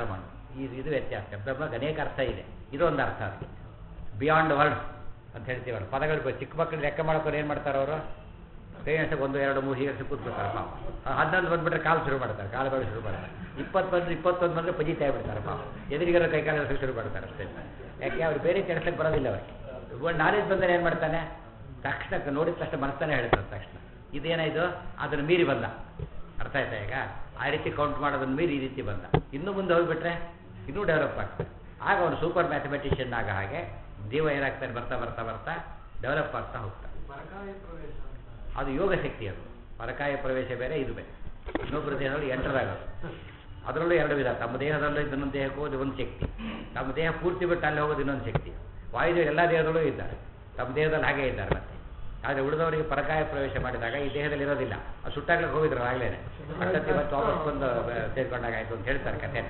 ಇದು ಇದು ವ್ಯತ್ಯಾಸ ಶಬ್ದಕ್ಕೆ ಅನೇಕ ಅರ್ಥ ಇದೆ ಇದೊಂದು ಅರ್ಥ ಅದಕ್ಕೆ ಬಿಯಾಂಡ್ ವರ್ಡ್ಸ್ ಅಂತ ಹೇಳ್ತೀವಲ್ಲ ಪದಗಳು ಬ- ಚಿಕ್ಕ ಮಕ್ಕಳು ಲೆಕ್ಕ ಮಾಡ್ಕೊಂಡು ಏನು ಮಾಡ್ತಾರೆ ಅವರು ಕೈ ಎಣ್ಸಕ್ಕೆ ಒಂದು ಎರಡು ಮೂರು ಹೀಗೆ ಕೂತ್ಬಿಡ್ತಾರೆ ಪಾಪ ಆ ಹನ್ನೊಂದು ಬಂದ್ಬಿಟ್ರೆ ಕಾಲು ಶುರು ಮಾಡ್ತಾರೆ ಕಾಲು ಬೇಡ ಶುರು ಮಾಡ್ತಾರೆ ಇಪ್ಪತ್ತು ಬಂದ್ರೆ ಇಪ್ಪತ್ತೊಂದು ಬಂದರೆ ಪಜಿತಾ ಬಿಡ್ತಾರೆ ಪಾಪ ಎದುರಿಗೆಲ್ಲ ಕೈ ಕಾಲು ಎಳ್ಸಕ್ಕೆ ಶುರು ಮಾಡ್ತಾರೆ ಅಷ್ಟೇ ಯಾಕೆ ಅವ್ರು ಬೇರೆ ಕೆಡ್ಸಕ್ಕೆ ಬರೋದಿಲ್ಲ ಅವರಿಗೆ ಒಂದು ನಾಲೆಜ್ ಬಂದರೆ ಏನು ಮಾಡ್ತಾನೆ ತಕ್ಷಣ ನೋಡಿದ ತಕ್ಷಣ ಮನಸ್ತಾನೆ ಹೇಳ್ತಾರೆ ತಕ್ಷಣ ಇದೇನಾಯ್ತು ಅದನ್ನು ಮೀರಿ ಬಂದ ಅರ್ಥ ಆಯ್ತಾ ಈಗ ಆ ರೀತಿ ಕೌಂಟ್ ಮಾಡೋದನ್ನ ಮೀರಿ ಈ ರೀತಿ ಬಂದ ಇನ್ನು ಮುಂದೆ ಹೋಗ್ಬಿಟ್ರೆ ಇನ್ನೂ ಡೆವಲಪ್ ಆಗ್ತದೆ ಆಗ ಅವನು ಸೂಪರ್ ಮ್ಯಾಥಮೆಟಿಷಿಯನ್ ಆಗ ಹಾಗೆ ಜೀವ ಏನಾಗ್ತಾನೆ ಬರ್ತಾ ಬರ್ತಾ ಬರ್ತಾ ಡೆವಲಪ್ ಆಗ್ತಾ ಹೋಗ್ತಾನೆ ಅದು ಯೋಗ ಶಕ್ತಿ ಅದು ಪರಕಾಯ ಪ್ರವೇಶ ಬೇರೆ ಇದು ಬೇರೆ ಇನ್ನೊಬ್ಬರ ದೇಹದಲ್ಲಿ ಎಂಟರ್ ಆಗೋದು ಅದರಲ್ಲೂ ಎರಡು ವಿಧ ತಮ್ಮ ದೇಹದಲ್ಲೂ ಇನ್ನೊಂದು ದೇಹಕ್ಕೆ ಹೋಗೋದು ಒಂದು ಶಕ್ತಿ ತಮ್ಮ ದೇಹ ಪೂರ್ತಿ ಬಿಟ್ಟು ಅಲ್ಲಿ ಹೋಗೋದು ಇನ್ನೊಂದು ಶಕ್ತಿ ವಾಯುದೇವರು ಎಲ್ಲ ದೇಹದಲ್ಲೂ ಇದ್ದಾರೆ ತಮ್ಮ ದೇಹದಲ್ಲಿ ಹಾಗೆ ಇದ್ದಾರೆ ಮತ್ತೆ ಆದರೆ ಉಳಿದವರಿಗೆ ಪರಕಾಯ ಪ್ರವೇಶ ಮಾಡಿದಾಗ ಈ ದೇಹದಲ್ಲಿ ಇರೋದಿಲ್ಲ ಅದು ಸುಟ್ಟಾಗ್ಲಿಕ್ಕೆ ಹೋಗಿದ್ರು ಆಗಲೇ ಅಷ್ಟೊತ್ತಿ ಮತ್ತೆ ವಾಪಸ್ ಬಂದು ಬ- ಸೇರ್ಕೊಂಡಾಗ ಆಯಿತು ಅಂತ ಹೇಳ್ತಾರೆ ಕಥೆ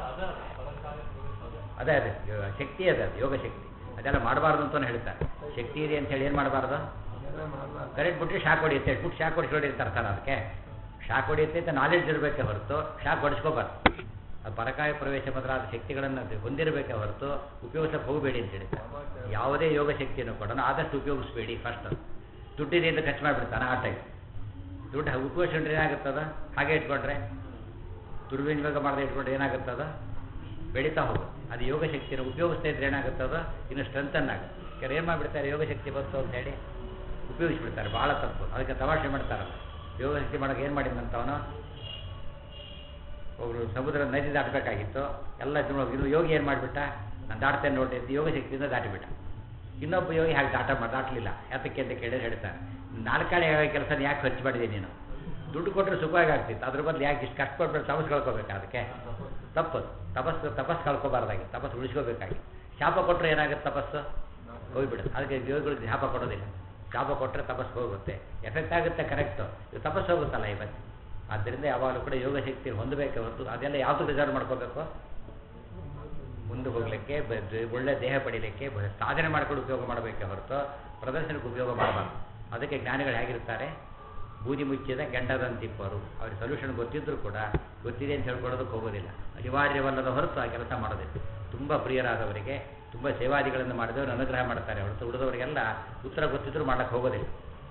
ಅದೇ ಅದೇ ಯೋ- ಶಕ್ತಿ ಅದೇ ಅದು ಯೋಗ ಶಕ್ತಿ ಅದೆಲ್ಲ ಮಾಡಬಾರ್ದು ಅಂತಲೂ ಹೇಳ್ತಾರೆ ಶಕ್ತಿ ಇದೆ ಅಂತ ಹೇಳಿ ಏನು ಮಾಡಬಾರ್ದು ಅದೆಲ್ಲ ಮಾಡ್ಬಾರ್ದು. ಕರೆಂಟ್ ಬಿಟ್ಟು ಶಾಕ್ ಹೊಡಿಯುತ್ತೆ ಬಿಟ್ಟು ಶಾಕ್ ಹೊಡಿಸ್ಕೊಂಡು ಇರ್ತಾರೆ ಅದಕ್ಕೆ ಶಾಕ್ ಹೊಡಿಯುತ್ತೆ ಅಂತ ನಾಲೆಡ್ಜ್ ಇರಬೇಕೆ ಹೊರತು ಶಾಕ್ ಹೊಡಿಸ್ಕೋಬಾರ್ದು ಅದು ಪರಕಾಯ ಪ್ರವೇಶ ಮೊದಲಾದ ಶಕ್ತಿಗಳನ್ನು ಅದು ಹೊಂದಿರಬೇಕೆ ಹೊರತು ಉಪಯೋಗಿಸಕ್ಕೆ ಹೋಗಬೇಡಿ ಅಂತ ಹೇಳ್ತಾರೆ ಯಾವುದೇ ಯೋಗ ಶಕ್ತಿಯನ್ನು ಕೂಡ ಆದಷ್ಟು ಉಪಯೋಗಿಸ್ಬೇಡಿ ಫಸ್ಟ್ ದುಡ್ಡಿದೆ ಅಂತ ಖರ್ಚು ಮಾಡಿಬಿಡ್ತಾನೆ ಆ ಟೈಮ್ ದುಡ್ಡು ಉಪಯೋಗಿಸ್ಕೊಂಡ್ರೆ ಏನಾಗುತ್ತದ ಹಾಗೆ ಇಟ್ಕೊಂಡ್ರೆ ದುರ್ವಿನಿಯೋಗ ಮಾಡದೆ ಇಟ್ಕೊಂಡ್ರೆ ಏನಾಗುತ್ತದ ಬೆಳೀತಾ ಹೋಗುತ್ತೆ ಅದು ಯೋಗ ಶಕ್ತಿಯನ್ನು ಉಪಯೋಗಿಸ್ತಾ ಇದ್ರೆ ಏನಾಗುತ್ತದ ಇನ್ನು ಸ್ಟ್ರೆಂತನ್ ಆಗುತ್ತೆ ಕೆಲವು ಏನು ಮಾಡಿಬಿಡ್ತಾರೆ ಯೋಗ ಶಕ್ತಿ ಬಂತು ಅಂತ ಹೇಳಿ ಉಪಯೋಗಿಸ್ಬಿಡ್ತಾರೆ ಭಾಳ ತಪ್ಪು ಅದಕ್ಕೆ ತಮಾಷೆ ಮಾಡ್ತಾರಲ್ಲ ಯೋಗ ಶಕ್ತಿ ಮಾಡೋಕೆ ಏನು ಮಾಡಿದಂತವನು ಒಬ್ಬರು ಸಮುದ್ರ ನದಿ ದಾಟಬೇಕಾಗಿತ್ತು ಎಲ್ಲ ಜನ ಇದು ಯೋಗಿ ಏನು ಮಾಡಿಬಿಟ್ಟ ನಾನು ದಾಟ್ತೇನೆ ನೋಡಿ ಅಂತ ಯೋಗ ಶಕ್ತಿಯಿಂದ ದಾಟಿಬಿಟ್ಟ ಇನ್ನೊಬ್ಬ ಯೋಗಿ ಹಾಗೆ ದಾಟ ಮಾಡಿ ದಾಟಲಿಲ್ಲ ಯಾತಕ್ಕೆ ಅಂತ ಕೇಳಿದ್ರೆ ಹೇಳ್ತಾರೆ ನಾಲ್ಕಾಳೆ ಕೆಲಸ ಯಾಕೆ ಖರ್ಚು ಮಾಡಿದೆ ನೀನು ದುಡ್ಡು ಕೊಟ್ಟರೆ ಸುಖವಾಗಿ ಆಗ್ತಿತ್ತು ಅದ್ರ ಬದಲು ಯಾಕೆ ಇಷ್ಟು ಕಷ್ಟಪಟ್ಟು ತಪಸ್ ಕಳ್ಕೊಬೇಕಾ ಅದಕ್ಕೆ ತಪ್ಪದು ತಪಸ್ಸು ತಪಸ್ ಕಳ್ಕೊಬಾರ್ದಾಗಿ ತಪಸ್ಸು ಉಳಿಸ್ಕೋಬೇಕಾಗಿ ಶಾಪ ಕೊಟ್ಟರೆ ಏನಾಗುತ್ತೆ ತಪಸ್ಸು ಹೋಗ್ಬಿಡುತ್ತೆ ಅದಕ್ಕೆ ಯೋಗಿಗಳಿಗೆ ಶಾಪ ಕೊಡೋದಿಲ್ಲ ಶಾಪ ಕೊಟ್ಟರೆ ತಪಸ್ಸು ಹೋಗುತ್ತೆ ಎಫೆಕ್ಟ್ ಆಗುತ್ತೆ ಕರೆಕ್ಟು ಇದು ತಪಸ್ಸು ಹೋಗುತ್ತಲ್ಲ ಇವತ್ತು ಆದ್ದರಿಂದ ಯಾವಾಗಲೂ ಕೂಡ ಯೋಗ ಶಕ್ತಿ ಹೊಂದಬೇಕೆ ಹೊರತು ಅದೆಲ್ಲ ಯಾವುದು ರಿಸರ್ವ್ ಮಾಡ್ಕೋಬೇಕು ಮುಂದೆ ಹೋಗಲಿಕ್ಕೆ ಬ- ದ- ಒಳ್ಳೆ ದೇಹ ಪಡೀಲಿಕ್ಕೆ ಬ- ಸಾಧನೆ ಮಾಡ್ಕೊಂಡು ಉಪಯೋಗ ಮಾಡಬೇಕೆ ಹೊರತು ಪ್ರದರ್ಶನಕ್ಕೆ ಉಪಯೋಗ ಮಾಡಬಾರ್ದು ಅದಕ್ಕೆ ಜ್ಞಾನಿಗಳು ಹೇಗಿರ್ತಾರೆ ಬೂದಿ ಮುಚ್ಚಿದ ಗಂಡದಂತಿಪ್ಪರು ಅವ್ರಿಗೆ ಸೊಲ್ಯೂಷನ್ ಗೊತ್ತಿದ್ದರೂ ಕೂಡ ಗೊತ್ತಿದೆ ಅಂತ ಹೇಳ್ಕೊಳ್ಳೋದಕ್ಕೆ ಹೋಗೋದಿಲ್ಲ ಅನಿವಾರ್ಯವಲ್ಲದ ಹೊರತು ಆ ಕೆಲಸ ಮಾಡೋದಿಲ್ಲ ತುಂಬ ಪ್ರಿಯರಾದವರಿಗೆ ತುಂಬ ಸೇವಾದಿಗಳನ್ನು ಮಾಡಿದವರು ಅನುಗ್ರಹ ಮಾಡ್ತಾರೆ ಹೊರತು ಉಳಿದವರಿಗೆಲ್ಲ ಉತ್ತರ ಗೊತ್ತಿದ್ದರೂ ಮಾಡಕ್ಕೆ ಹೋಗೋದಿಲ್ಲ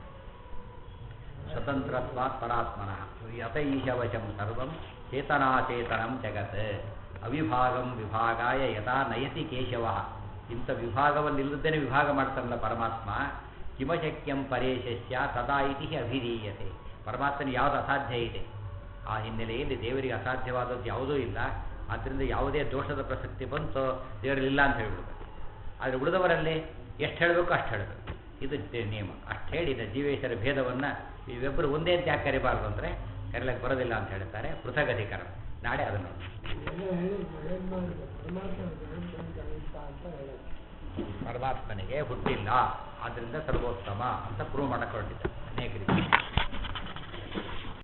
ಸ್ವತಂತ್ರತ್ವಾತ್ ಪರಾತ್ಮನಃ ಯತ ಈಶವಶಂ ಸರ್ವಂ ಚೇತನಾಚೇತನಂ ಜಗತ್ ಅವಿಭಾಗಂ ವಿಭಾಗಾಯ ಯಥಾ ನಯತಿ ಕೇಶವ ಇಂಥ ವಿಭಾಗವನ್ನಿಲ್ಲದೇನೆ ವಿಭಾಗ ಮಾಡ್ತಾನಲ್ಲ ಪರಮಾತ್ಮ ಕಿಮಶಕ್ಯಂ ಪರೇಶಸ್ಯ ತದಾ ಇತಿ ಅಭಿಧೀಯತೆ ಪರಮಾತ್ಮನ ಯಾವುದು ಅಸಾಧ್ಯ ಇದೆ ಆ ಹಿನ್ನೆಲೆಯಲ್ಲಿ ದೇವರಿಗೆ ಅಸಾಧ್ಯವಾದದ್ದು ಯಾವುದೂ ಇಲ್ಲ ಆದ್ದರಿಂದ ಯಾವುದೇ ದೋಷದ ಪ್ರಸಕ್ತಿ ಬಂತೋ ದೇವರಲ್ಲಿಲ್ಲ ಅಂತ ಹೇಳ್ಬಿಡ್ಬೇಕು ಆದರೆ ಉಳಿದವರಲ್ಲಿ ಎಷ್ಟು ಹೇಳಬೇಕು ಅಷ್ಟು ಹೇಳಬೇಕು ಇದು ದೇ- ನಿಯಮ ಅಷ್ಟು ಹೇಳಿದ ಜೀವೇಶ್ವರ ಭೇದವನ್ನು ಇವೆಬ್ಬರು ಒಂದೇ ಅಂತ ಯಾಕೆ ಕರಿಬಾರ್ದು ಅಂದರೆ ಕರೀಲಕ್ಕೆ ಬರೋದಿಲ್ಲ ಅಂತ ಹೇಳ್ತಾರೆ ಪೃಥಗಧಿಕರಣ ನಾಳೆ ಅದನ್ನು ನೋಡಿ. ಎಲ್ಲ ಹೇಳಿ ಜಗನ್ ಮಾಡಿದ ಪರಮಾತ್ಮ ಜಗನ್ ಅಂತ ಅಂತ ಹೇಳೋದು ಪರಮಾತ್ಮನಿಗೆ ಹುಟ್ಟಿಲ್ಲ ಆದ್ದರಿಂದ ಸರ್ವೋತ್ತಮ ಅಂತ ಪ್ರೂವ್ ಮಾಡಕ್ಕೆ ಹೊರಟಿದ್ದಾರೆ ಅನೇಕ ರೀತಿ